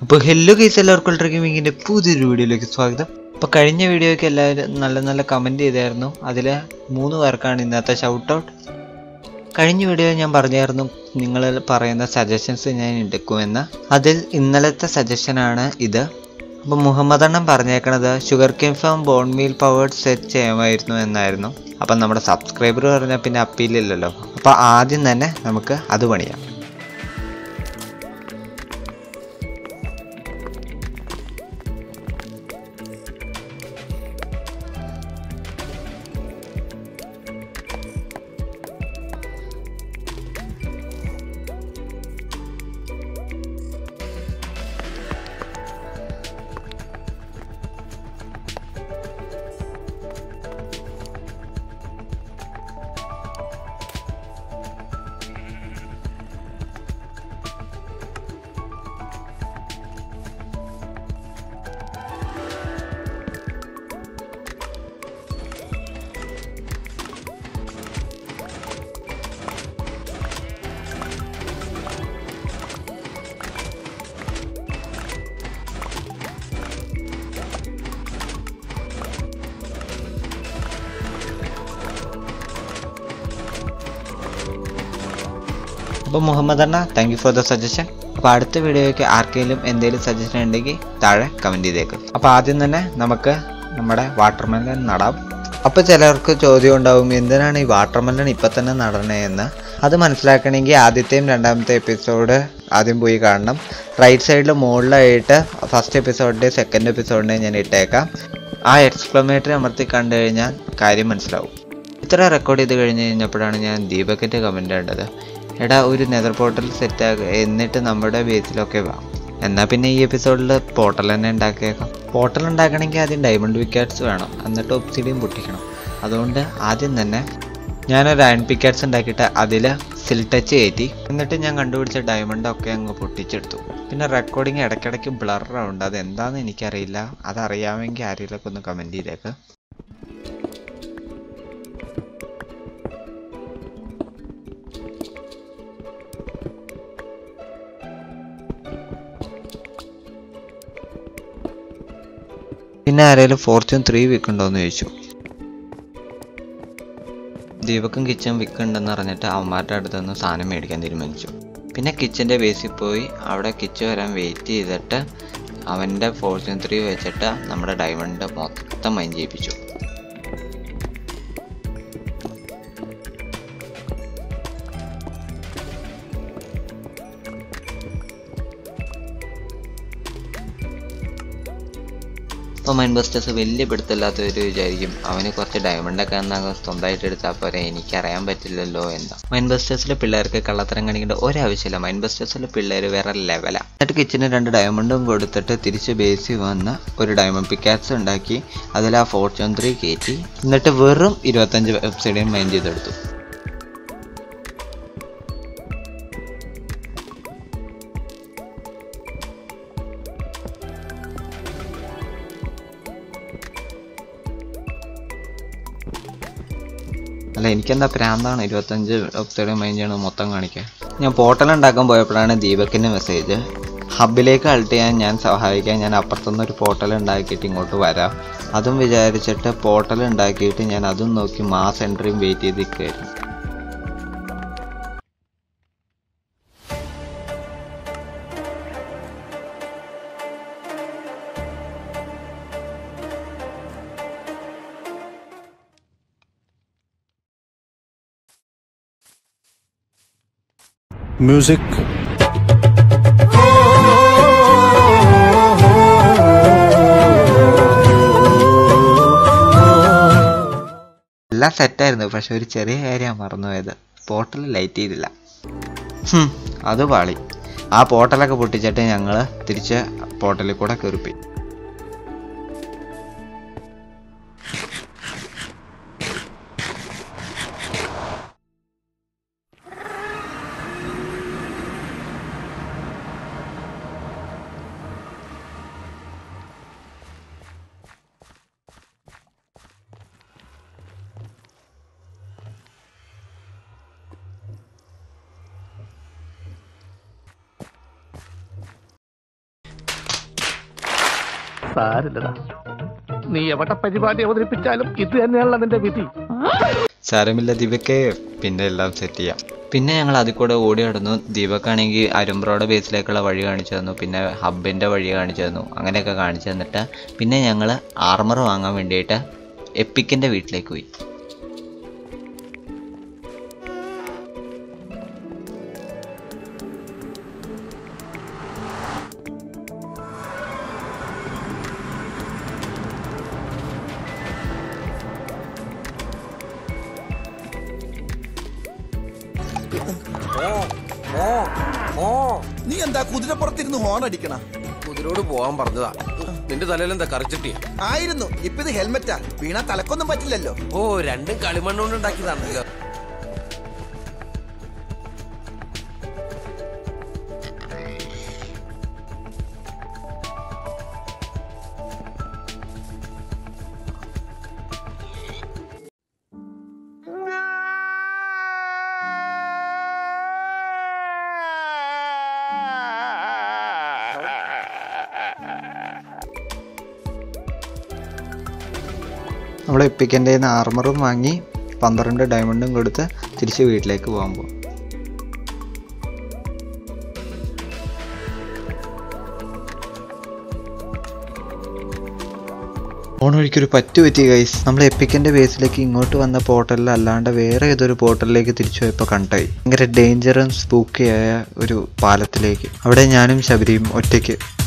അപ്പോൾ hello case എല്ലാവർക്കും ഗെയിമിങ്ങിൻ്റെ പുതിയൊരു വീഡിയോയിലേക്ക് സ്വാഗതം അപ്പോൾ കഴിഞ്ഞ വീഡിയോയ്ക്ക് എല്ലാവരും നല്ല നല്ല കമൻറ്റ് ചെയ്തായിരുന്നു അതിൽ മൂന്ന് പേർക്കാണ് ഇന്നത്തെ ഷൗട്ട് ഔട്ട് കഴിഞ്ഞ വീഡിയോ ഞാൻ പറഞ്ഞായിരുന്നു നിങ്ങൾ പറയുന്ന സജഷൻസ് ഞാൻ എടുക്കുമെന്ന് അതിൽ ഇന്നലത്തെ സജഷനാണ് ഇത് അപ്പോൾ മുഹമ്മദ് അണ്ണൻ പറഞ്ഞേക്കണത് sugar cane farm bone meal powered set ചെയ്യാമായിരുന്നു എന്നായിരുന്നു അപ്പം നമ്മുടെ സബ്സ്ക്രൈബർ പറഞ്ഞാൽ പിന്നെ അപ്പീലില്ലല്ലോ അപ്പോൾ ആദ്യം തന്നെ നമുക്ക് അത് പണിയാം അപ്പോൾ മുഹമ്മദ് അണ്ണ thank you for the suggestion അപ്പോൾ അടുത്ത വീഡിയോയ്ക്ക് ആർക്കെങ്കിലും എന്തെങ്കിലും സജഷൻ ഉണ്ടെങ്കിൽ താഴെ കമൻറ്റ് ചെയ്തേക്കും അപ്പോൾ ആദ്യം തന്നെ നമുക്ക് നമ്മുടെ വാട്ടർമെലൺ നടാം അപ്പോൾ ചിലർക്ക് ചോദ്യം ഉണ്ടാവും എന്തിനാണ് ഈ വാട്ടർമെലൺ ഇപ്പം തന്നെ നടണേ എന്ന് അത് മനസ്സിലാക്കണമെങ്കിൽ ആദ്യത്തെയും രണ്ടാമത്തെ എപ്പിസോഡ് ആദ്യം പോയി കാണണം റൈറ്റ് സൈഡിൽ മുകളിലായിട്ട് ഫസ്റ്റ് എപ്പിസോഡിൻ്റെയും സെക്കൻഡ് എപ്പിസോഡിൻ്റെയും ഞാൻ ഇട്ടേക്കാം ആ എക്സ്പ്ലമേറ്ററി അമർത്തി കണ്ടു കഴിഞ്ഞാൽ കാര്യം മനസ്സിലാവും ഇത്ര റെക്കോർഡ് ചെയ്ത് കഴിഞ്ഞ് കഴിഞ്ഞപ്പോഴാണ് ഞാൻ ദീപകിൻ്റെ കമൻ്റ് കണ്ടത് എടാ ഒരു നെതർ പോർട്ടൽ സെറ്റ് ആക്കുക എന്നിട്ട് നമ്മുടെ ബേസിലൊക്കെ വാ എന്നാൽ പിന്നെ ഈ എപ്പിസോഡിൽ പോർട്ടൽ തന്നെ ഉണ്ടാക്കിയേക്കാം പോർട്ടൽ ഉണ്ടാക്കണമെങ്കിൽ ആദ്യം ഡയമണ്ട് വിക്കറ്റ്സ് വേണം എന്നിട്ട് ഒബ്സിഡിയും പൊട്ടിക്കണം അതുകൊണ്ട് ആദ്യം തന്നെ ഞാനൊരു അയൺ പിക്കാറ്റ്സ് ഉണ്ടാക്കിയിട്ട് അതിൽ സിൽ ടച്ച് കയറ്റി എന്നിട്ട് ഞാൻ കണ്ടുപിടിച്ച ഡയമണ്ട് ഒക്കെ അങ്ങ് പൊട്ടിച്ചെടുത്തു പിന്നെ റെക്കോർഡിങ് ഇടയ്ക്കിടയ്ക്ക് ബ്ലർ ഉണ്ട് അത് എന്താണെന്ന് എനിക്കറിയില്ല അതറിയാമെങ്കിൽ ആരെങ്കിലുമൊക്കെ ഒന്ന് കമൻറ്റ് ചെയ്തേക്ക് പിന്നെ ആരെങ്കിലും ഫോർച്യൂൺ ത്രീ വിൽക്കുണ്ടോ എന്ന് ചോദിച്ചു ദീപക്കും കിച്ചൺ വിൽക്കുന്നുണ്ടെന്ന് പറഞ്ഞിട്ട് അവന്മാരുടെ അടുത്ത് നിന്ന് സാധനം മേടിക്കാൻ തീരുമാനിച്ചു പിന്നെ കിച്ചൻ്റെ ബേസിൽ പോയി അവിടെ കിച്ചൺ വരാൻ വെയിറ്റ് ചെയ്തിട്ട് അവൻ്റെ ഫോർച്യൂൺ ത്രീ വെച്ചിട്ട് നമ്മുടെ ഡയമണ്ട് മൊത്തം മൈൻ ചെയ്യിപ്പിച്ചു ഇപ്പോൾ മൈൻ ബസ്റ്റേഴ്സ് വലിയ പിടുത്തമില്ലാത്തവർ വിചാരിക്കും അവന് കുറച്ച് ഡയമണ്ടൊക്കെ എന്നാകും സ്വന്തമായിട്ട് എടുത്താൽ പോരെ എനിക്കറിയാൻ പറ്റില്ലല്ലോ എന്താ മൈൻ ബസ്റ്റേഴ്സിലെ പിള്ളേർക്ക് കള്ളത്തരം കാണിക്കേണ്ട ഒരാവശ്യമില്ല മൈൻ ബസ്റ്റേഴ്സിലെ പിള്ളേർ വേറെ ലെവലാണ് എന്നിട്ട് കിച്ചന് രണ്ട് ഡയമണ്ടും കൊടുത്തിട്ട് തിരിച്ച് ബേസിൽ വന്ന് ഒരു ഡയമണ്ട് പിക്കാറ്റ്സ് ഉണ്ടാക്കി അതിൽ ആ ഫോർച്യൂൺ ത്രീ കയറ്റി എന്നിട്ട് വെറും ഇരുപത്തഞ്ച് വെബ്സൈഡിയും മൈൻ ചെയ്തെടുത്തു അല്ല എനിക്കെന്താ പ്രാന്താണ് ഇരുപത്തഞ്ച് വെബ്സൈഡ് മൈൻ ചെയ്യണത് മൊത്തം കാണിക്കാൻ ഞാൻ പോർട്ടൽ ഉണ്ടാക്കാൻ പോയപ്പോഴാണ് ദീപക്കിൻ്റെ മെസ്സേജ് ഹബിലേക്ക് അൾട്ട് ചെയ്യാൻ ഞാൻ സഹായിക്കാൻ ഞാൻ അപ്പുറത്തുനിന്ന് ഒരു പോർട്ടൽ ഉണ്ടാക്കിയിട്ട് ഇങ്ങോട്ട് വരാം അതും വിചാരിച്ചിട്ട് പോർട്ടൽ ഉണ്ടാക്കിയിട്ട് ഞാൻ അതും നോക്കി മാസ് എൻട്രിയും വെയിറ്റ് ചെയ്ത് നിൽക്കുകയായിരുന്നു music എല്ലാം സെറ്റായിരുന്നു പക്ഷെ ഒരു ചെറിയ കാര്യമാണ് മറന്നുപോയത് പോർട്ടൽ ലൈറ്റ് ചെയ്തില്ല ഹും, അത് പാളി ആ പോർട്ടലൊക്കെ പൊട്ടിച്ചിട്ട് ഞങ്ങൾ തിരിച്ച് പോർട്ടലിൽ കൂടെ കയറിപ്പോയി സാരില്ലടാ നീ എവിടെ പരിപാടി അവതരിപ്പിച്ചാലും ഇത് തന്നെയാണല്ലോ നിന്റെ വിധി സാരമില്ല ദീപക്കെ പിന്നെ എല്ലാം സെറ്റ് ചെയ്യാം പിന്നെ ഞങ്ങൾ അതിൽ കൂടെ ഓടി നടന്നു ദീപക്കാണെങ്കിൽ അരുമ്പ്രോയുടെ ബേസിലേക്കുള്ള വഴി കാണിച്ചു തന്നു പിന്നെ ഹബിൻ്റെ വഴി കാണിച്ചു തന്നു അങ്ങനെയൊക്കെ കാണിച്ചു തന്നിട്ട് പിന്നെ ഞങ്ങൾ ആർമർ വാങ്ങാൻ വേണ്ടിയിട്ട് എപ്പിക്കിൻ്റെ വീട്ടിലേക്ക് പോയി നീ എന്താ കുതിരപ്പുറത്തിരുന്ന് ഹോൺ അടിക്കണ കുതിരോട് പോവാൻ പറഞ്ഞതാ നിന്റെ തലയിൽ എന്താ കറിച്ചിട്ടിയ ആയിരുന്നു ഇപ്പൊ ഇത് ഹെൽമെറ്റാ വീണാ തലക്കൊന്നും പറ്റില്ലല്ലോ ഓ രണ്ടും കളിമണ്ണ് കൊണ്ട് ഉണ്ടാക്കിയതാണല്ലോ നമ്മൾ എപ്പിക്കിൻ്റെ ആർമറും വാങ്ങി പന്ത്രണ്ട് ഡയമണ്ടും കൊടുത്ത് തിരിച്ച് വീട്ടിലേക്ക് പോകാൻ പോകും ഓൺ വഴിക്കൊരു പറ്റു പറ്റി ഗൈസ് നമ്മൾ എപ്പിക്കിൻ്റെ ബേസിലേക്ക് ഇങ്ങോട്ട് വന്ന പോർട്ടലിൽ അല്ലാണ്ട് വേറെ ഏതൊരു പോർട്ടലിലേക്ക് തിരിച്ചു പോയപ്പോൾ കണ്ടായി ഭയങ്കര ഡേഞ്ചറും സ്പൂക്കിയായ ഒരു പാലത്തിലേക്ക് അവിടെ ഞാനും ശബരിയും ഒറ്റയ്ക്ക്